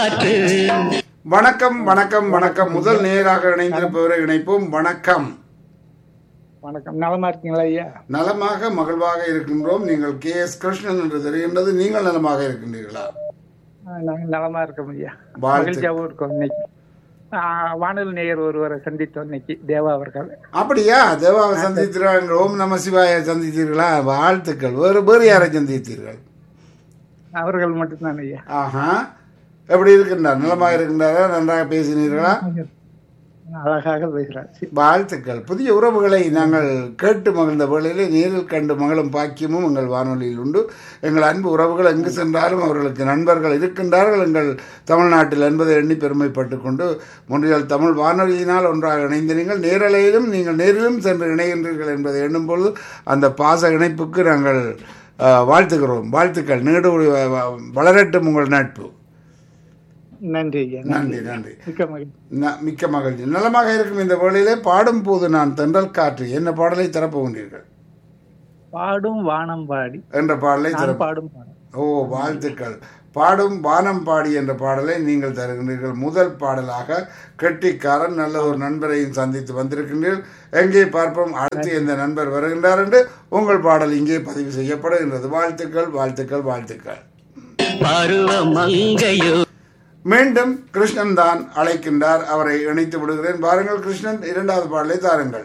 வணக்கம் வணக்கம் வணக்கம் முதல் நேராக இணைந்திருப்பவரை இணைப்போம் வணக்கம் வணக்கம் நலமா இருக்கீங்களா ஐயா நலமாக மகிழ்வாக இருக்கின்றோம் நீங்கள் கே எஸ் கிருஷ்ணன் என்று தெரிகின்றது நீங்கள் நலமாக இருக்கின்றீர்களா ஆ, நாங்க நலமா இருக்கோம் ஐயா வாழ்த்து. மகிழ்ச்சியாவும் இருக்கோம் இன்னைக்கு ஆ, வானொலி நேயர் ஒருவரை சந்தித்தோம் இன்னைக்கு தேவா அவர்கள் அப்படியா தேவாவை சந்தித்தீர்கள் ஓம் நம சிவாய சந்தித்தீர்களா வாழ்த்துக்கள் வேறு வேறு யாரை சந்தித்தீர்கள் அவர்கள் மட்டும்தான் ஐயா ஆஹா எப்படி இருக்கின்றார் நலமாக இருக்கின்றாரா நன்றாக பேசினீர்களா அழகாக பேசுறார் சி- வாழ்த்துக்கள் புதிய உறவுகளை நாங்கள் கேட்டு மகிழ்ந்த வேளையிலே நேரில் கண்டு மகளும் பாக்கியமும் எங்கள் வானொலியில் உண்டு எங்கள் அன்பு உறவுகள் எங்கு சென்றாலும் அவர்களுக்கு நண்பர்கள் இருக்கின்றார்கள் எங்கள் தமிழ்நாட்டில் என்பதை எண்ணி பெருமைப்பட்டுக் கொண்டு முன்றியல் தமிழ் வானொலியினால் ஒன்றாக இணைந்த நீங்கள் நேரலையிலும் நீங்கள் நேரிலும் சென்று இணைகின்றீர்கள் என்பதை எண்ணும் பொழுது அந்த பாச இணைப்புக்கு நாங்கள் அஹ், வாழ்த்துகிறோம் வாழ்த்துக்கள் நீடு வ- வ- வளரட்டும் உங்கள் நட்பு நன்றி ஐயா நன்றி நன்றி மிக்க மகிழ்ச்சி ந- மிக்க மகிழ்ச்சி நலமாக இருக்கும் இந்த வேளையிலே பாடும் போது நான் தென்றல் காற்று என்ன பாடலை தரப்போகின்றீர்கள் பாடும் வானம் பாடி என்ற பாடலை நான் தர பாடும் பாடம் ஓ வாழ்த்துக்கள் பாடும் வானம் பாடி என்ற பாடலை நீங்கள் தருகின்றீர்கள் முதல் பாடலாக கெட்டிக்காரன் நல்ல ஒரு நண்பரையும் சந்தித்து வந்திருக்கின்றீர்கள் எங்கே பார்ப்போம் அடுத்து எந்த நண்பர் வருகின்றார் என்று உங்கள் பாடல் இங்கே பதிவு செய்யப்படுகின்றது வாழ்த்துக்கள் வாழ்த்துக்கள் வாழ்த்துக்கள் பருவ மங்கையோ மீண்டும் கிருஷ்ணன் தான் அழைக்கின்றார் அவரை இணைத்து விடுகிறேன் பாருங்கள் கிருஷ்ணன் இரண்டாவது பாடலை தாருங்கள்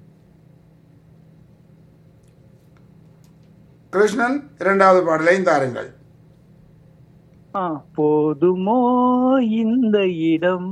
கிருஷ்ணன் இரண்டாவது பாடலையும் தாருங்கள் ஆ, போதுமோ இந்த இடம்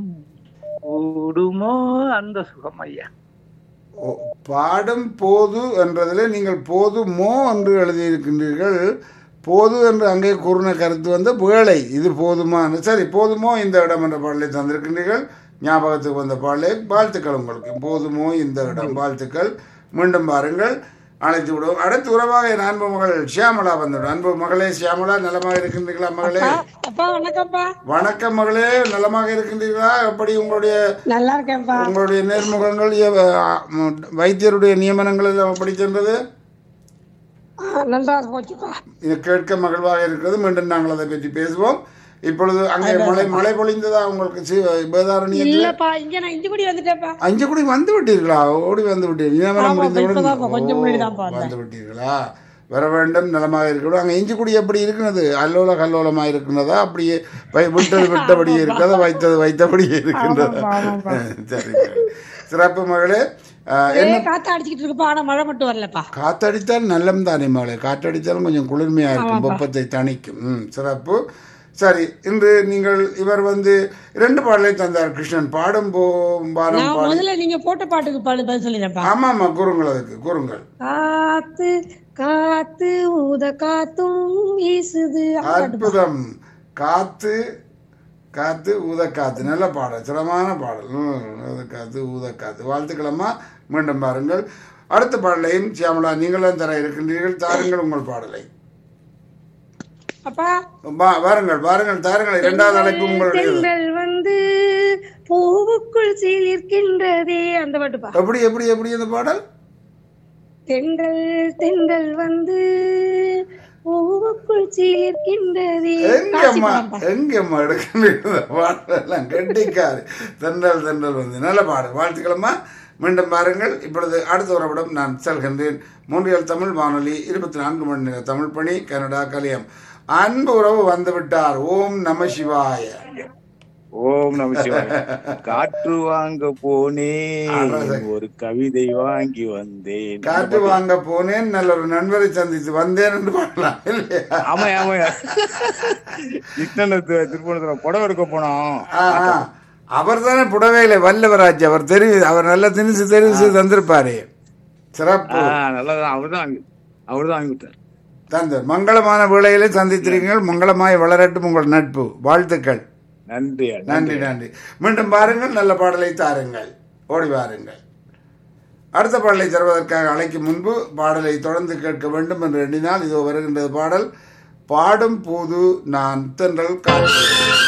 கூடுமோ அந்த சுகம் ஐயா ஓ, பாடும் போது என்றதில் நீங்கள் போதுமோ என்று எழுதியிருக்கின்றீர்கள் போது என்று அங்கே கூறின கருத்து வந்து வேளை இது போதுமா சரி போதுமோ இந்த இடம் என்ற பாடலை தந்திருக்கின்றீர்கள் ஞாபகத்துக்கு வந்த பாடலை வாழ்த்துக்கள் உங்களுக்கு போதுமோ இந்த இடம் வாழ்த்துக்கள் மீண்டும் பாருங்கள் அழைத்து விடுவோம் அடுத்து உறவாக என் அன்பு மகள் ஷியாமலா வந்துவிடும் அன்பு மகளே ஷியாமலா நலமாக இருக்கின்றீர்களா மகளே அப்பா வணக்கம்ப்பா வணக்கம் மகளே நலமாக இருக்கின்றீர்களா எப்படி உங்களுடைய நல்லா இருக்கேன்ப்பா உங்களுடைய நேர்முகங்கள் எவ- ஆ, ம், வைத்தியருடைய நியமனங்கள் எல்லாம் எப்படி சென்றது ஆ, நல்லா போச்சுப்பா இது கேட்க மகிழ்வாக இருக்கிறது மீண்டும் நாங்கள் அதை பற்றி பேசுவோம் இப்பொழுது அங்கே மழை மழை பொழிந்ததா உங்களுக்கு சி- வேதாரண்யத்தில் இல்லப்பா இங்க நான் இஞ்சி குடி வந்துட்டேன்ப்பா அஞ்சு குடி வந்து விட்டீர்களா ஓடி வந்து விட்டீர்கள் நியமனம் ஆமாப்பா, முடிந்தவுடன் இப்பதான்ப்பா, கொஞ்சம் ஓ, முன்னாடிதான்ப்பா வந்தேன். வந்து விட்டீர்களா வர வேண்டும் நலமாக இருக்கணும் அங்கே இஞ்சி குடி எப்படி இருக்கிறது அல்லோல கல்லோலமாக இருக்கிறதா அப்படியே வை- விட்டது விட்டபடியே இருக்கிறதா வைத்தது வைத்தபடியே இருக்கின்றதா ஆமாப்பா, சரி சிறப்பு மகளே ஆ, ஏ காத்து அடிச்சுக்கிட்டு இருக்குப்பா ஆனா மழை மட்டும் வரலப்பா காத்தடித்தால் நல்லம் தானே மகளே காற்றடித்தாலும் கொஞ்சம் குளிர்மையா இருக்கும் வெப்பத்தை தணிக்கும் ம் சிறப்பு சரி இன்று நீங்கள் இவர் வந்து இரண்டு பாடலை தந்தார் கிருஷ்ணன் பாடும் போம்பாரம் நான் பாடி முதல்ல நீங்க போட்ட பாட்டுக்கு பாடு பதில் சொல்லிடுறேன்ப்பா ஆமா ஆமா கூறுங்கள் அதுக்கு கூறுங்கள் காத்து காத்து ஊத காத்தும் வீசுது அந்த பாட்டு. அற்புதம் காத்து காத்து ஊதக்காத்து நல்ல பாடல் சிரமமான பாடல் ம், ஊதக்காத்து ஊதக்காத்து வாழ்த்துக்களம்மா மீண்டும் பாருங்கள் அடுத்த பாடலையும் சியாமலா நீங்களும் தர இருக்கின்றீர்கள் தாருங்கள் உங்கள் பாடலை அப்பா வா- வாருங்கள் வாருங்கள் தாருங்கள் இரண்டாவது அழைப்பு உங்களுடைய தென்றல் வந்து பூவுக்குள் சீலிருக்கின்றதே அந்த பாட்டுப்பா எப்படி எப்படி எப்படி அந்த பாடல் தென்றல் தென்றல் வந்து பூவுக்குள் சீலிருக்கின்றதே காட்சி எங்கம்மா படம்ப்பா. எங்கம்மா எடுக்கின்ற பாடலாம் கெட்டிக்காரு தென்றல் தென்றல் வந்து நல்ல பாடல் வாழ்த்துக்களம்மா மீண்டும் பாருங்கள் இப்பொழுது அடுத்த உறவிடம் நான் செல்கின்றேன் மூன்றியல் தமிழ் வானொலி இருபத்தி நான்கு மணி நேர தமிழ் பணி கனடா கலியம் அன்பு உறவு வந்துவிட்டார் ஓம் நம சிவாய ஓம் நம சிவாய காற்று வாங்க போனேன் அரச- ஒரு கவிதை வாங்கி வந்தேன் காற்று வாங்க போனேன் நல்ல ஒரு நண்பரை சந்தித்து வந்தேன் என்று பாடலாம் இல்லையா ஆமா ஆமாயா கிருஷ்ணனத்து திருப்பணத்துல புடவை எடுக்க போனோம் அவர் தானே புடவையில வல்லவராஜ் அவர் தெரிவி அவர் நல்ல திணிச்சு தெரிவிச்சு தந்திருப்பாரு சிறப்பு ஆஹ் நல்லதான் அவர்தான் வாங்கி அவர்தான் வாங்கி விட்டார் தந்தர் மங்களமான வேளையிலே சந்தித்திருக்கீர்கள் மங்களமாய் வளரட்டும் உங்கள் நட்பு வாழ்த்துக்கள் நன்றி நன்றி நன்றி மீண்டும் பாருங்கள் நல்ல பாடலை தாருங்கள் ஓடி வாருங்கள் அடுத்த பாடலை தருவதற்காக அழைக்கும் முன்பு பாடலை தொடர்ந்து கேட்க வேண்டும் என்று எண்ணினால் இதோ வருகின்றது பாடல் பாடும் போது நான் தென்றல் காற்று